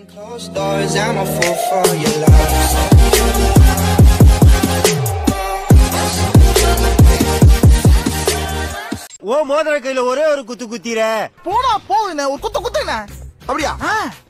Closed doors, I'm a fool for your love. ஓ மோதிர கையில ஒரே ஒரு குத்து குத்திர போடா போகுதுண்ணே ஒரு குத்து குத்துங்கண்ணே அப்படியா ஆ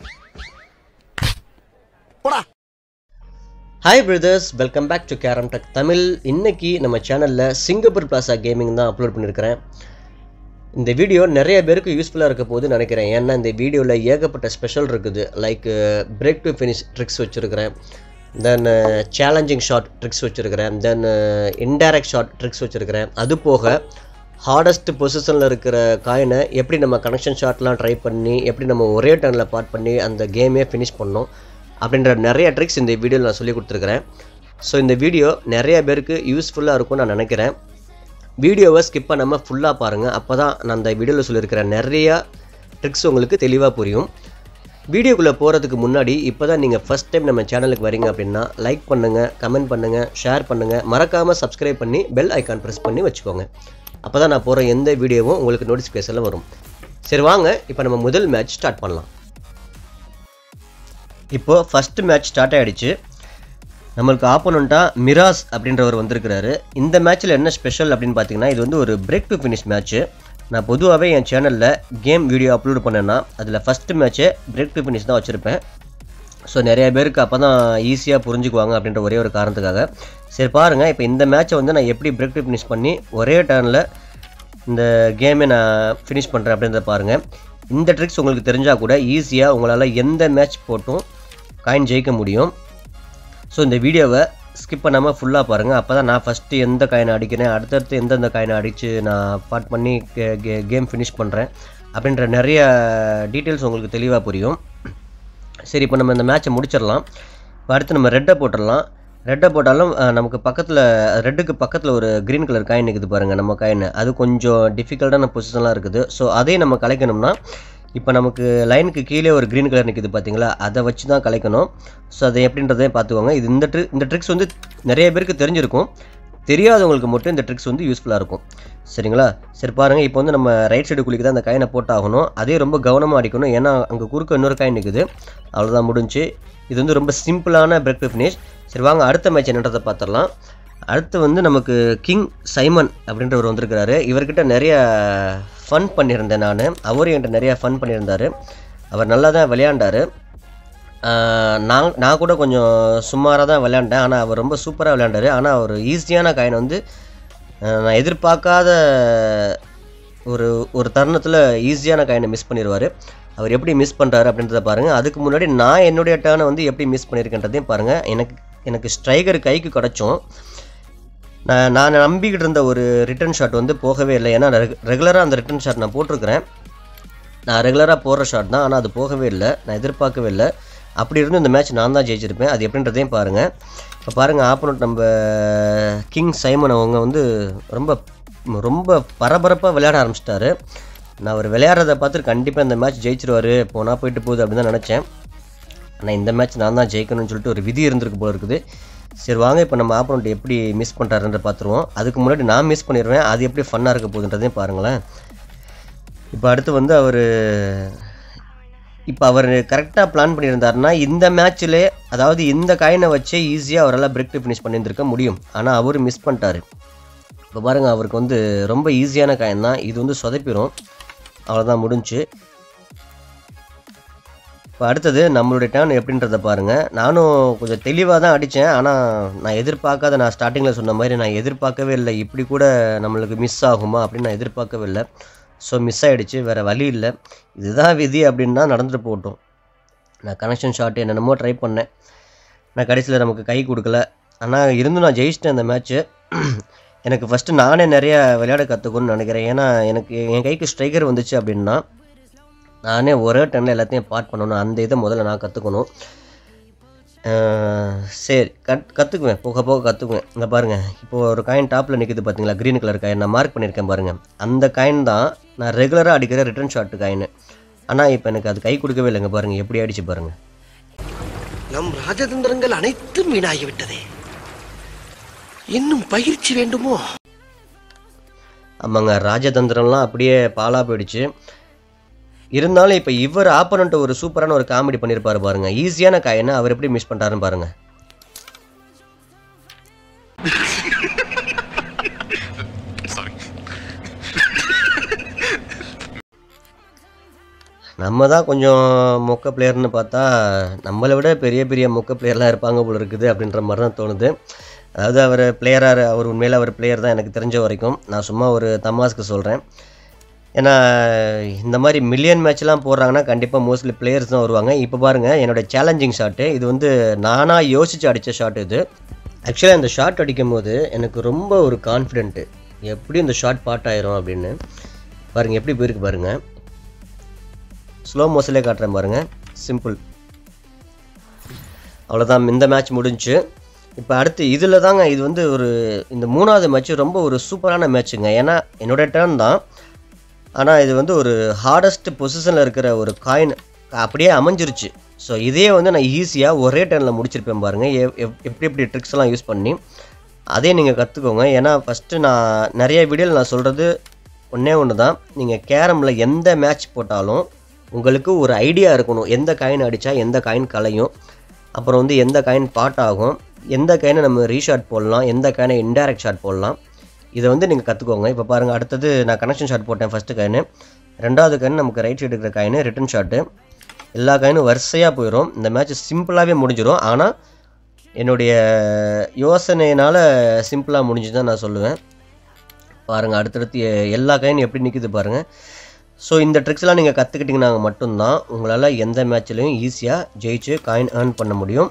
போடா hi brothers welcome back to carrom deck Tamil இன்னைக்கு நம்ம சேனலில் சிங்கப்பூர் பிளாசா கேமிங் தான் அப்லோட் பண்ணியிருக்கிறேன் இந்த வீடியோ நிறைய பேருக்கு யூஸ்ஃபுல்லாக இருக்க போகுதுன்னு நினைக்கிறேன் ஏன்னா இந்த வீடியோவில் ஏகப்பட்ட ஸ்பெஷல் இருக்குது like break to finish tricks வச்சுருக்கிறேன் தென் சேலஞ்சிங் ஷாட் ட்ரிக்ஸ் வச்சுருக்கிறேன் தென் இன்டைரக்ட் ஷாட் ட்ரிக்ஸ் வச்சுருக்கிறேன் அது போக ஹார்டஸ்ட் பொசிஷனில் இருக்கிற காயினை எப்படி நம்ம கனெக்ஷன் ஷாட்லாம் ட்ரை பண்ணி எப்படி நம்ம ஒரே டர்னில் பார்ட் பண்ணி அந்த கேமே ஃபினிஷ் பண்ணோம் அப்படின்ற நிறைய ட்ரிக்ஸ் இந்த வீடியோவில் நான் சொல்லி கொடுத்துருக்குறேன் ஸோ இந்த வீடியோ நிறைய பேருக்கு யூஸ்ஃபுல்லாக இருக்கும்னு நான் நினைக்கிறேன் வீடியோவை ஸ்கிப் பண்ணாமல் ஃபுல்லாக பாருங்கள் அப்போ தான் நான் அந்த வீடியோவில் சொல்லியிருக்கிற நிறையா ட்ரிக்ஸ் உங்களுக்கு தெளிவாக புரியும் வீடியோக்குள்ளே போகிறதுக்கு முன்னாடி இப்போ தான் நீங்கள் ஃபஸ்ட் டைம் நம்ம சேனலுக்கு வரீங்க அப்படின்னா லைக் பண்ணுங்கள் கமெண்ட் பண்ணுங்கள் ஷேர் பண்ணுங்கள் மறக்காமல் சப்ஸ்கிரைப் பண்ணி பெல் ஐக்கான் ப்ரெஸ் பண்ணி வச்சுக்கோங்க அப்போ தான் நான் போகிற எந்த வீடியோவும் உங்களுக்கு நோட்டிஃபிகேஷனில் வரும் சரி வாங்க இப்போ நம்ம முதல் மேட்ச் ஸ்டார்ட் பண்ணலாம் இப்போது ஃபஸ்ட்டு மேட்ச் ஸ்டார்ட் ஆகிடுச்சு நம்மளுக்கு ஆப்போனண்ட்டாக மிராஸ் அப்படின்றவர் வந்திருக்கிறாரு இந்த மேட்ச்சில் என்ன ஸ்பெஷல் அப்படின்னு பார்த்தீங்கன்னா இது வந்து ஒரு பிரேக் டு ஃபினிஷ் மேட்ச்சு நான் பொதுவாகவே என் சேனலில் கேம் வீடியோ அப்லோட் பண்ணேன்னா அதில் ஃபஸ்ட்டு மேட்ச்சே பிரேக் டு ஃபினிஷ் தான் வச்சுருப்பேன் ஸோ நிறைய பேருக்கு அப்போ தான் ஈஸியாக புரிஞ்சுக்குவாங்க அப்படின்ற ஒரே ஒரு காரணத்துக்காக சரி பாருங்கள் இப்போ இந்த மேட்ச்சை வந்து நான் எப்படி பிரேக் டு ஃபினிஷ் பண்ணி ஒரே டர்னில் இந்த கேமை நான் ஃபினிஷ் பண்ணுறேன் அப்படின்றத பாருங்கள் இந்த ட்ரிக்ஸ் உங்களுக்கு தெரிஞ்சால் கூட ஈஸியாக உங்களால் எந்த மேட்ச் போட்டும் காயின் ஜெயிக்க முடியும் ஸோ இந்த வீடியோவை ஸ்கிப் பண்ணாமல் ஃபுல்லாக பாருங்கள் அப்போ தான் நான் ஃபஸ்ட்டு எந்த காயினை அடிக்கிறேன் அடுத்தடுத்து எந்தெந்த காயினை அடித்து நான் பாட் பண்ணி கேம் ஃபினிஷ் பண்ணுறேன் அப்படின்ற நிறைய டீட்டெயில்ஸ் உங்களுக்கு தெளிவாக புரியும் சரி இப்போ நம்ம இந்த மேட்ச்சை முடிச்சிடலாம் இப்போ அடுத்து நம்ம ரெட்டை போட்டுடலாம் ரெட்டை போட்டாலும் அஹ், நமக்கு பக்கத்தில் ரெட்டுக்கு பக்கத்தில் ஒரு க்ரீன் கலர் காயின் இருக்குது பாருங்கள் நம்ம காயின் அது கொஞ்சம் டிஃபிகல்ட்டான பொசிஷன்லாம் இருக்குது ஸோ அதையும் நம்ம கலைக்கணும்னா இப்போ நமக்கு லைனுக்கு கீழே ஒரு க்ரீன் கலர் நிற்குது பார்த்தீங்களா அதை வச்சு தான் கலைக்கணும் ஸோ அதை எப்படின்றதையும் பார்த்துக்கோங்க இது இந்த ட்ரி இந்த ட்ரிக்ஸ் வந்து நிறைய பேருக்கு தெரிஞ்சிருக்கும் தெரியாதவங்களுக்கு மட்டும் இந்த ட்ரிக்ஸ் வந்து யூஸ்ஃபுல்லாக இருக்கும் சரிங்களா சரி பாருங்கள் இப்போ வந்து நம்ம ரைட் சைடு குளிக்கு தான் அந்த காயினை போட்டாகணும் அதே ரொம்ப கவனமாக அடிக்கணும் ஏன்னா அங்கே குறுக்க இன்னொரு காயின் நிற்குது அவ்வளோதான் முடிஞ்சு இது வந்து ரொம்ப சிம்பிளான பிரேக் டு ஃபினிஷ் சரி வாங்க அடுத்த மேட்ச் என்னன்றதை பார்த்துடலாம் அடுத்து வந்து நமக்கு கிங் சைமன் அப்படின்றவர் வந்திருக்கிறாரு இவர்கிட்ட நிறைய ஃபன் பண்ணியிருந்தேன் நான் அவரும் என்கிட்ட நிறைய ஃபன் பண்ணியிருந்தார் அவர் நல்லா தான் விளையாண்டார் ஆஹ் நான் நான் கூட கொஞ்சம் சுமாராக தான் விளையாண்டேன் ஆனால் அவர் ரொம்ப சூப்பராக விளையாண்டாரு ஆனால் அவர் ஈஸியான காயின் வந்து ஆஹ் நான் எதிர்பார்க்காத ஒரு ஒரு தருணத்தில் ஈஸியான காயினை மிஸ் பண்ணிடுவார் அவர் எப்படி மிஸ் பண்ணுறாரு அப்படின்றத பாருங்கள் அதுக்கு முன்னாடி நான் என்னுடைய டேர்னை வந்து எப்படி மிஸ் பண்ணியிருக்கேன்றதையும் பாருங்கள் எனக்கு எனக்கு ஸ்ட்ரைக்கர் கைக்கு கிடச்சோம் நான் நான் நம்பிக்கிட்டு இருந்த ஒரு ரிட்டர்ன் ஷாட் வந்து போகவே இல்லை ஏன்னா ரெகுலராக அந்த ரிட்டர்ன் ஷாட் நான் போட்டிருக்கிறேன் நான் ரெகுலராக போடுற ஷாட் தான் ஆனால் அது போகவே இல்லை நான் எதிர்பார்க்கவே இல்லை அப்படி இருந்து இந்த மேட்ச் நான் தான் ஜெயிச்சிருப்பேன் அது எப்படின்றதையும் பாருங்கள் இப்போ பாருங்கள் ஆப்போனட் நம்ம கிங் சைமன் அவங்க வந்து ரொம்ப ரொம்ப பரபரப்பாக விளையாட ஆரம்பிச்சிட்டாரு நான் அவர் விளையாடுறத பார்த்துட்டு கண்டிப்பாக இந்த மேட்ச் ஜெயிச்சிருவார் போனால் போயிட்டு போகுது அப்படின்னு தான் நினச்சேன் ஆனால் இந்த மேட்ச் நான் தான் ஜெயிக்கணும்னு சொல்லிட்டு ஒரு விதி இருந்திருக்கு போல இருக்குது சரி வாங்க இப்போ நம்ம ஆப்போனண்ட் எப்படி மிஸ் பண்ணுறாருன்ற பார்த்துருவோம் அதுக்கு முன்னாடி நான் மிஸ் பண்ணிடுவேன் அது எப்படி ஃபன்னாக இருக்க போகுதுன்றதையும் பாருங்களேன் இப்போ அடுத்து வந்து அவர் இப்போ அவர் கரெக்டாக பிளான் பண்ணியிருந்தாருன்னா இந்த மேட்ச்சிலே அதாவது இந்த காயினை வச்சே ஈஸியாக அவரால் பிரேக் டு ஃபினிஷ் பண்ணியிருந்திருக்க முடியும் ஆனால் அவர் மிஸ் பண்ணிட்டாரு இப்போ பாருங்கள் அவருக்கு வந்து ரொம்ப ஈஸியான காயின் தான் இது வந்து சொதப்பிடும் அவ்வளோதான் முடிஞ்சு இப்போ அடுத்தது நம்மளுடைய டேர்ன் எப்படின்றத பாருங்கள் நானும் கொஞ்சம் தெளிவாக தான் அடித்தேன் ஆனால் நான் எதிர்பார்க்காத நான் ஸ்டார்டிங்கில் சொன்ன மாதிரி நான் எதிர்பார்க்கவே இல்லை இப்படி கூட நம்மளுக்கு மிஸ் ஆகுமா அப்படின்னு நான் எதிர்பார்க்கவே இல்லை ஸோ மிஸ் ஆகிடுச்சு வேறு வழி இல்லை இதுதான் விதி அப்படின்னா நடந்துட்டு போகட்டும் நான் கனெக்ஷன் ஷாட் என்னென்னமோ ட்ரை பண்ணேன் நான் கடைசியில் நமக்கு கை கொடுக்கல ஆனால் இருந்தும் நான் ஜெயிச்சிட்டேன் அந்த மேட்ச்சு எனக்கு ஃபஸ்ட்டு நானே நிறைய விளையாட கற்றுக்கணும்னு நினைக்கிறேன் ஏன்னா எனக்கு என் கைக்கு ஸ்ட்ரைக்கர் வந்துச்சு அப்படின்னா நானே ஒரே டன்னில் எல்லாத்தையும் பார்ட் பண்ணணும் அந்த இதை முதல்ல நான் கற்றுக்கணும் சரி கத் கற்றுக்குவேன் போக போக கற்றுக்குவேன் இங்கே பாருங்கள் இப்போ ஒரு காயின் டாப்பில் நிற்குது பார்த்தீங்களா க்ரீன் கலர் காயின் நான் மார்க் பண்ணியிருக்கேன் பாருங்கள் அந்த காயின் தான் நான் ரெகுலராக அடிக்கிற ரிட்டர்ன் ஷாட்டு காயின் ஆனால் இப்போ எனக்கு அது கை கொடுக்கவே இல்லைங்க பாருங்கள் எப்படி அடிச்சு பாருங்கள் நம் ராஜதந்திரங்கள் அனைத்தும் வீணாகிவிட்டதே இன்னும் பயிற்சி வேண்டுமோ ஆமாங்க ராஜதந்திரம்லாம் அப்படியே பாலாக போயிடுச்சு இருந்தாலும் இப்போ இவர் ஆப்போனண்ட் ஒரு சூப்பரான ஒரு காமெடி பண்ணியிருப்பாரு பாருங்க ஈஸியான காயினை அவர் எப்படி மிஸ் பண்ணுறாருன்னு பாருங்க நம்ம தான் கொஞ்சம் மொக்க பிளேயர்னு பார்த்தா நம்மளை விட பெரிய பெரிய மொக்க பிளேயர்லாம் இருப்பாங்க போல இருக்குது அப்படின்ற மாதிரி தான் தோணுது அதாவது அவர் பிளேயராக அவர் உண்மையில் அவர் பிளேயர் தான் எனக்கு தெரிஞ்ச வரைக்கும் நான் சும்மா ஒரு தமாஸ்க்கு சொல்கிறேன் ஏன்னா இந்த மாதிரி மில்லியன் மேட்ச்லாம் போடுறாங்கன்னா கண்டிப்பாக மோஸ்ட்லி பிளேயர்ஸ் தான் வருவாங்க இப்போ பாருங்கள் என்னோடய சேலஞ்சிங் ஷாட்டு இது வந்து நானாக யோசித்து அடித்த ஷாட் இது ஆக்சுவலாக இந்த ஷாட் அடிக்கும் போது எனக்கு ரொம்ப ஒரு கான்ஃபிடென்ட்டு எப்படி இந்த ஷாட் பாட் ஆயிரும் அப்படின்னு பாருங்கள் எப்படி போயிருக்கு பாருங்கள் ஸ்லோ மோஷன்லே காட்டுறேன் பாருங்க சிம்பிள் அவ்வளோதான் இந்த மேட்ச் முடிஞ்சு இப்போ அடுத்து இதில் தாங்க இது வந்து ஒரு இந்த மூணாவது மேட்ச் ரொம்ப ஒரு சூப்பரான மேட்ச்சுங்க ஏன்னா என்னோட டேர்ன் தான் ஆனால் இது வந்து ஒரு ஹார்டஸ்ட் பொசிஷனில் இருக்கிற ஒரு காயின் அப்படியே அமைஞ்சிருச்சு ஸோ இதே வந்து நான் ஈஸியாக ஒரே டர்னில் முடிச்சிருப்பேன் பாருங்கள் எப்- எப்- எப்படி எப்படி ட்ரிக்ஸ்லாம் யூஸ் பண்ணி அதே நீங்கள் கற்றுக்கோங்க ஏன்னா ஃபஸ்ட்டு நான் நிறைய வீடியோவில் நான் சொல்கிறது ஒன்றே ஒன்று தான் நீங்கள் கேரமில் எந்த மேட்ச் போட்டாலும் உங்களுக்கு ஒரு ஐடியா இருக்கணும் எந்த காயின் அடித்தா எந்த காயின் கலையும் அப்புறம் வந்து எந்த காயின் பாட் ஆகும் எந்த காயினை நம்ம ரீஷாட் போடலாம் எந்த காயினை இன்டைரக்ட் ஷாட் போடலாம் இதை வந்து நீங்கள் கற்றுக்கோங்க இப்போ பாருங்கள் அடுத்தது நான் கனெக்ஷன் ஷாட் போட்டேன் ஃபஸ்ட்டு காயின் ரெண்டாவது காயின் நமக்கு ரைட் சைடு இருக்கிற காயின் ரிட்டன் ஷாட்டு எல்லா காயினும் வரிசையாக போயிடும் இந்த மேட்ச் சிம்பிளாகவே முடிஞ்சிடும் ஆனால் என்னுடைய யோசனையினால் சிம்பிளாக முடிஞ்சு தான் நான் சொல்லுவேன் பாருங்கள் அடுத்தடுத்து எ- எல்லா காயினும் எப்படி நிற்குது பாருங்கள் ஸோ இந்த ட்ரிக்ஸ்லாம் நீங்கள் கற்றுக்கிட்டிங்கன்னா மட்டும்தான் உங்களால் எந்த மேட்ச்லையும் ஈஸியாக ஜெயிச்சு காயின் ஏர்ன் பண்ண முடியும்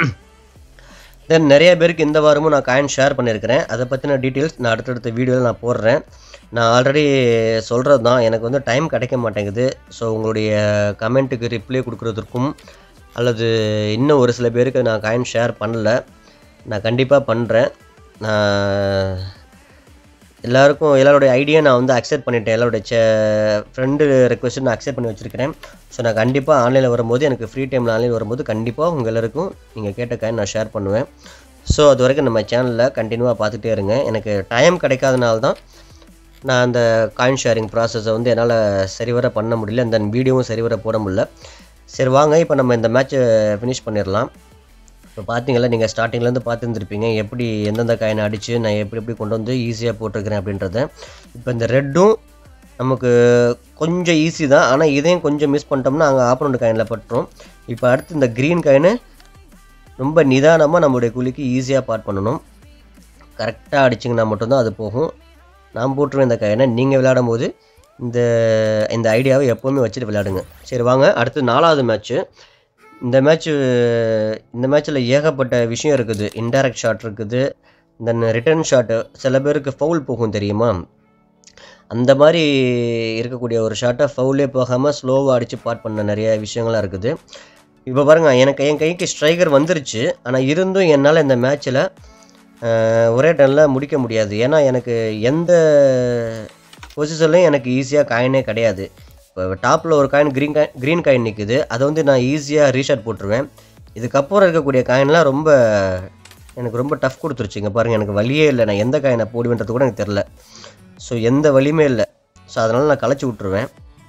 தென் நிறைய பேருக்கு இந்த வாரமும் நான் காயின் ஷேர் பண்ணியிருக்கிறேன் அதை பற்றின டீட்டெயில்ஸ் நான் அடுத்தடுத்த வீடியோவில் நான் போடுறேன் நான் ஆல்ரெடி சொல்கிறது தான் எனக்கு வந்து டைம் கிடைக்க மாட்டேங்குது ஸோ உங்களுடைய கமெண்ட்டுக்கு ரிப்ளை கொடுக்குறதுக்கும் அல்லது இன்னும் ஒரு சில பேருக்கு நான் காயின் ஷேர் பண்ணல நான் கண்டிப்பாக பண்ணுறேன் நான் எல்லாருக்கும் எல்லாரோடைய ஐடியா நான் வந்து அக்செப்ட் பண்ணிட்டேன் எல்லாரோட சே ஃப்ரெண்டு ரெக்வஸ்ட் நான் அக்செப்ட் பண்ணி வச்சுருக்கிறேன் ஸோ நான் கண்டிப்பாக ஆன்லைனில் வரும்போது எனக்கு ஃப்ரீ டைமில் ஆன்லைன் வரும்போது கண்டிப்பாக உங்கள் எல்லாருக்கும் நீங்கள் கேட்ட காயின் நான் ஷேர் பண்ணுவேன் ஸோ அது வரைக்கும் நம்ம சேனலில் கண்டினியூவாக பார்த்துட்டே இருங்க எனக்கு டைம் கிடைக்காதனால தான் நான் அந்த காயின் ஷேரிங் ப்ராசஸை வந்து என்னால் சரிவர பண்ண முடியல இந்த வீடியோவும் சரிவர போட முடியல சரி வாங்க இப்போ நம்ம இந்த மேட்ச்சை ஃபினிஷ் பண்ணிடலாம் இப்போ பார்த்தீங்களா நீங்கள் ஸ்டார்டிங்லேருந்து பார்த்துருந்துருப்பீங்க எப்படி எந்தெந்த காயினை அடித்து நான் எப்படி எப்படி கொண்டு வந்து ஈஸியாக போட்டிருக்கிறேன் அப்படின்றத இப்போ இந்த ரெட்டும் நமக்கு கொஞ்சம் ஈஸி தான் ஆனால் இதையும் கொஞ்சம் மிஸ் பண்ணிட்டோம்னா அங்கே ஆப்பனண்ட் காயினில் பட்டுரும் இப்போ அடுத்து இந்த க்ரீன் காயினு ரொம்ப நிதானமாக நம்மளுடைய குழிக்கு ஈஸியாக பாட் பண்ணணும் கரெக்டாக அடிச்சிங்கன்னா மட்டும்தான் அது போகும் நான் போட்டுருவேன் இந்த காயினை நீங்கள் விளையாடும் போது இந்த இந்த ஐடியாவை எப்போவுமே வச்சுட்டு விளையாடுங்க சரி வாங்க அடுத்து நாலாவது மேட்ச்சு இந்த மேட்ச்சு இந்த மேட்ச்சில் ஏகப்பட்ட விஷயம் இருக்குது இன்டைரக்ட் ஷாட் இருக்குது தென் ரிட்டர்ன் ஷாட்டு சில பேருக்கு ஃபவுல் போகும் தெரியுமா அந்த மாதிரி இருக்கக்கூடிய ஒரு ஷாட்டை ஃபவுலே போகாமல் ஸ்லோவாக அடித்து பாட் பண்ண நிறைய விஷயங்கள்லாம் இருக்குது இப்போ பாருங்க எனக்கு என் கைக்கு ஸ்ட்ரைக்கர் வந்துருச்சு ஆனால் இருந்தும் என்னால் இந்த மேட்ச்சில் ஒரே டர்னில் முடிக்க முடியாது ஏன்னா எனக்கு எந்த பொசிஷன்லையும் எனக்கு ஈஸியாக காயினே கிடையாது இப்போ டாப்பில் ஒரு coin green coin green coin நிற்குது அதை வந்து நான் ஈஸியாக ரீஷாட் போட்டுருவேன் இதுக்கப்புறம் இருக்கக்கூடிய காயின்லாம் ரொம்ப எனக்கு ரொம்ப டஃப் கொடுத்துருச்சுங்க பாருங்கள் எனக்கு வழியே இல்லை நான் எந்த காயினை போடுவேன்றது கூட எனக்கு தெரில ஸோ எந்த வழியுமே இல்லை ஸோ அதனால் நான் களைச்சி விட்ருவேன்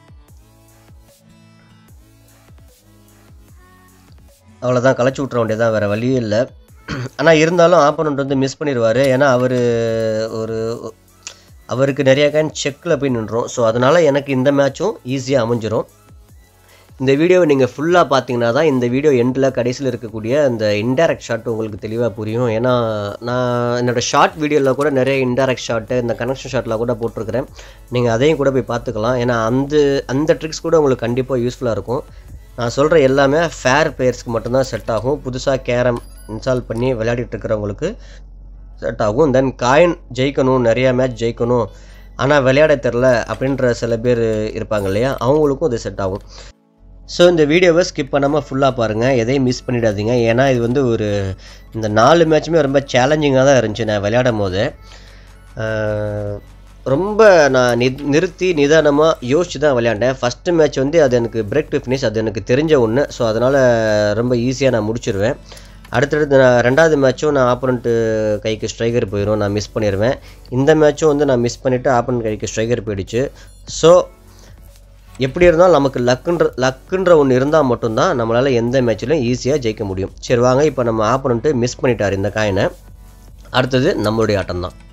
அவ்வளோதான் களைச்சி விட்ற வேண்டியதான் வேறு வழியே இல்லை ஆனால் இருந்தாலும் ஆப்போனண்ட் வந்து மிஸ் பண்ணிடுவார் ஏன்னா அவர் ஒரு அவருக்கு நிறைய காயின் செக்கில் போய் நின்றோம் ஸோ அதனால் எனக்கு இந்த மேட்சும் ஈஸியாக அமைஞ்சிரும் இந்த வீடியோவை நீங்கள் ஃபுல்லாக பார்த்தீங்கன்னா தான் இந்த வீடியோ எண்டில் கடைசியில் இருக்கக்கூடிய அந்த இன்டைரக்ட் ஷாட் உங்களுக்கு தெளிவாக புரியும் ஏன்னா நான் என்னோடய ஷார்ட் வீடியோவில் கூட நிறைய இன்டைரக்ட் ஷாட்டு இந்த கனெக்ஷன் ஷாட்டில் கூட போட்டிருக்கிறேன் நீங்கள் அதையும் கூட போய் பார்த்துக்கலாம் ஏன்னா அந்த அந்த ட்ரிக்ஸ் கூட உங்களுக்கு கண்டிப்பாக யூஸ்ஃபுல்லாக இருக்கும் நான் சொல்கிற எல்லாமே ஃபேர் பிளேயர்ஸ்க்கு மட்டும்தான் செட் ஆகும் புதுசாக கேரம் இன்ஸ்டால் பண்ணி விளையாடிட்டு இருக்கிறவங்களுக்கு செட் ஆகும் தென் காயின் ஜெயிக்கணும் நிறையா மேட்ச் ஜெயிக்கணும் ஆனால் விளையாட தெரில அப்படின்ற சில பேர் இருப்பாங்க இல்லையா அவங்களுக்கும் இது செட் ஆகும் ஸோ இந்த வீடியோவை ஸ்கிப் பண்ணாமல் ஃபுல்லாக பாருங்கள் எதையும் மிஸ் பண்ணிடாதீங்க ஏன்னா இது வந்து ஒரு இந்த நாலு மேட்சுமே ரொம்ப சேலஞ்சிங்காக தான் இருந்துச்சு நான் விளையாடும் போது ஆஹ், ரொம்ப நான் நி நிறுத்தி நிதானமாக யோசிச்சு தான் விளையாண்டேன் ஃபஸ்ட்டு மேட்ச் வந்து அது எனக்கு பிரேக் டு ஃபினிஷ் அது எனக்கு தெரிஞ்ச ஒன்று ஸோ அதனால் ரொம்ப ஈஸியாக நான் முடிச்சிருவேன் அடுத்தடுத்து நான் ரெண்டாவது மேட்சும் நான் ஆப்போனண்ட்டு கைக்கு ஸ்ட்ரைக்கர் போயிடும் நான் மிஸ் பண்ணிடுவேன் இந்த மேட்சும் வந்து நான் மிஸ் பண்ணிவிட்டு ஆப்போனண்ட் கைக்கு ஸ்ட்ரைக்கர் போயிடுச்சு ஸோ எப்படி இருந்தாலும் நமக்கு லக்குன்ற லக்குன்ற ஒன்று இருந்தால் மட்டும்தான் நம்மளால் எந்த மேட்ச்லையும் ஈஸியாக ஜெயிக்க முடியும் சரி வாங்க இப்போ நம்ம ஆப்போனண்ட்டு மிஸ் பண்ணிட்டார் இந்த காயினை அடுத்தது நம்மளுடைய ஆட்டம் தான்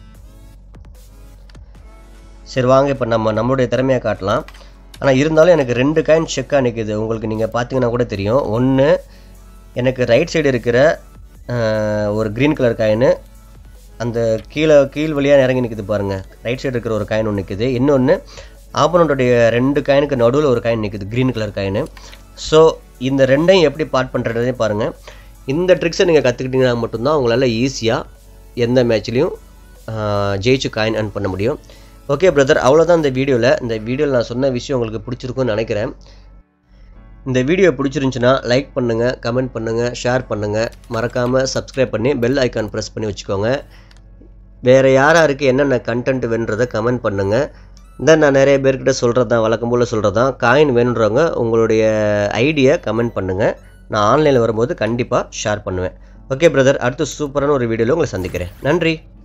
சரி வாங்க இப்போ நம்ம நம்மளுடைய திறமையை காட்டலாம் ஆனால் இருந்தாலும் எனக்கு ரெண்டு காயின் செக்காக நிற்குது உங்களுக்கு நீங்கள் பார்த்தீங்கன்னா கூட தெரியும் ஒன்று எனக்கு ரைட் சைடு இருக்கிற அஹ், ஒரு க்ரீன் கலர் காயின் அந்த கீழே கீழ் வழியாக இறங்கி நிற்குது பாருங்கள் ரைட் சைடு இருக்கிற ஒரு காயின் ஒன்று நிற்குது இன்னொன்று ஆப்பனண்ட்டுடைய ரெண்டு காயினுக்கு நடுவில் ஒரு காயின் நிற்குது க்ரீன் கலர் காயின் ஸோ இந்த ரெண்டையும் எப்படி பார்ட் பண்ணுறதே பாருங்கள் இந்த ட்ரிக்ஸை நீங்கள் கற்றுக்கிட்டீங்கன்னா மட்டும்தான் உங்களால் ஈஸியாக எந்த மேட்ச்லேயும் ஜெயிச்சு காயின் earn பண்ண முடியும் ஓகே பிரதர் அவ்வளோதான் இந்த வீடியோவில் இந்த வீடியோவில் நான் சொன்ன விஷயம் உங்களுக்கு பிடிச்சிருக்கும்னு நினைக்கிறேன் இந்த வீடியோ பிடிச்சிருந்துச்சுன்னா லைக் பண்ணுங்கள் கமெண்ட் பண்ணுங்கள் ஷேர் பண்ணுங்கள் மறக்காமல் சப்ஸ்கிரைப் பண்ணி பெல் ஐக்கான் ப்ரெஸ் பண்ணி வச்சுக்கோங்க வேறு யார் யாருக்கு என்னென்ன கண்டென்ட் வேணுன்றதை கமெண்ட் பண்ணுங்கள் இந்த நான் நிறைய பேர்கிட்ட சொல்கிறது தான் வழக்கம் போல் சொல்கிறது தான் காயின் வேணுன்றவங்க உங்களுடைய ஐடியை கமெண்ட் பண்ணுங்கள் நான் ஆன்லைனில் வரும்போது கண்டிப்பாக ஷேர் பண்ணுவேன் ஓகே பிரதர் அடுத்து சூப்பரான ஒரு வீடியோவில் உங்களை சந்திக்கிறேன் நன்றி